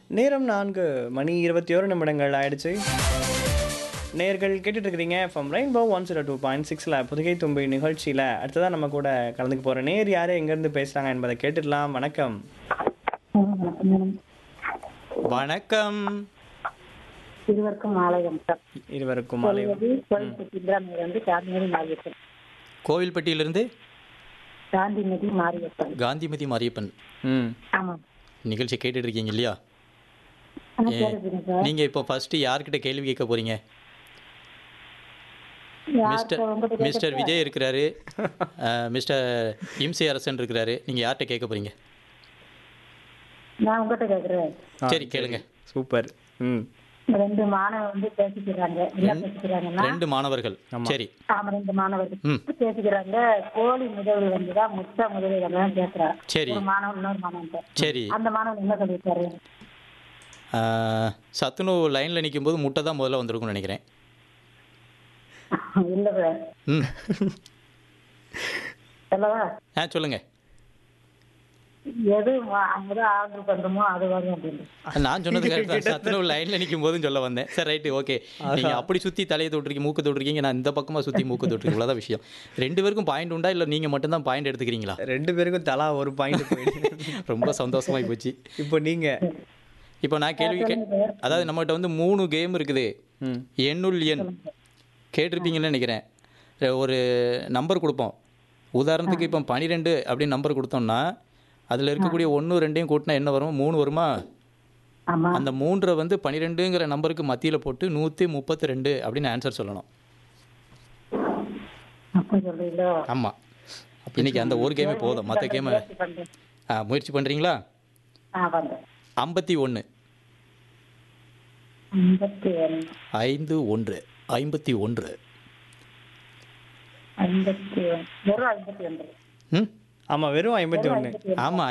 நேரம் நான்கு மணி இருபத்தி ஓரு நிமிடங்கள் ஆயிடுச்சு நேர்கள் கேட்டுட்டு இருக்கிறீங்க from rainbow one zero two point சிக்ஸில் புதுகை தும்பி நிகழ்ச்சியில் அடுத்ததான் நம்ம கூட கலந்துக்க போகிற நேர் யார் எங்கேருந்து பேசுகிறாங்க என்பதை கேட்டுடலாம் வணக்கம் வணக்கம் இருவருக்கும் மாலை வணக்கம் இருவருக்கும் மாலை சொல்வது கோயில்பட்டி இந்திராமையில் வந்து காந்திமதி மாரியப்பன் கோவில்பட்டியிலிருந்து காந்திமதி மாரியப்பன் காந்திமதி மாரியப்பன் ம் ஆமாம் நிகழ்ச்சி கேட்டுட்டு இருக்கீங்க இல்லையா ஆனா கேட்குதுங்க சார் நீங்க இப்போ ஃபர்ஸ்ட் யார்கிட்ட கேள்வி கேட்க போறீங்க மிஸ்டர் யார்கிட்ட உங்ககிட்ட மிஸ்டர் விஜய் இருக்கிறாரு அஹ், மிஸ்டர் இம்சி அரசன் இருக்கிறாரு நீங்க யார்கிட்ட கேட்க போறீங்க நான் உங்ககிட்ட கேட்குறேன் ஆ, சரி கேளுங்க சூப்பர் ம் ரெண்டு மாணவர் வந்து பேசிக்கிறாங்க என்ன பேசிக்கிறாங்கன்னா ரெண்டு மாணவர்கள் சரி ஆமா ரெண்டு மாணவர்கள் ம். பேசிக்கிறாங்க கோழி முதல் வந்துதான் முட்டை முதல் வந்து பேசுறா சரி ஒரு மாணவன் இன்னொரு மாணவன் சரி அந்த மாணவன் என்ன சொல்லியிருக்காரு அஹ், சத்துணவு லைன்ல நிற்கும் போது முட்டை தான் முதல்ல வந்திருக்கும்னு நினைக்கிறேன் இல்ல சார் ம் சொல்லவா ஆ சொல்லுங்க எது வா- முதல் ஆர்டர் பண்றோமோ அது வரும் அப்படின்னு நான் சொன்னது கரெக்ட் தான் சத்துணவு லைன்ல நிற்கும் போதும் சொல்ல வந்தேன் சரி ரைட்டு ஓகே நீங்க அப்படி சுத்தி தலையை தொட்டிருக்கீங்க மூக்கு தொட்டிருக்கீங்க நான் இந்த பக்கமா சுத்தி மூக்கு தொட்டிருக்கேன் இவ்வளவுதான் விஷயம் ரெண்டு பேருக்கும் பாயிண்ட் உண்டா இல்ல நீங்க மட்டும் தான் பாயிண்ட் எடுத்துக்கிறீங்களா ரெண்டு பேருக்கும் தலா ஒரு பாயிண்ட் போயிடுது ரொம்ப சந்தோஷமாயி போச்சு இப்போ நீங்கள் இப்போ நான் கேள்வி கே அதாவது நம்மகிட்ட வந்து மூணு கேம் இருக்குது ம் எண்ணுள் எண் கேட்டிருப்பீங்கன்னு நினைக்கிறேன் அஹ் ஒரு நம்பர் கொடுப்போம் உதாரணத்துக்கு இப்போ பன்னிரெண்டு அப்படின்னு நம்பர் கொடுத்தோம்னா அதில் இருக்கக்கூடிய ஒன்று ரெண்டையும் கூட்டினா என்ன வரும் மூணு வருமா ஆமா அந்த மூன்றை வந்து பன்னிரெண்டுங்கிற நம்பருக்கு மத்தியில் போட்டு நூற்றி முப்பத்தி ரெண்டு அப்படின்னு ஆன்சர் சொல்லணும் அப்ப சொல்றீங்களோ ஆமாம் இன்னைக்கு அந்த ஒரு கேமே போதும் மற்ற கேமை முயற்சி பண்றேன் முயற்சி பண்ணுறீங்களா ஆ பண்றேன் ஐம்பத்தி ஒன்று ஐம்பத்தி ஒன்று ஐந்து ஒன்று ஐம்பத்தி ஒன்று ஐம்பத்தி ஒன்று வெறும் ஐம்பத்தி ஒன்று ம் ஆமாம் வெறும் ஐம்பத்தி ஒன்று ஆமாம்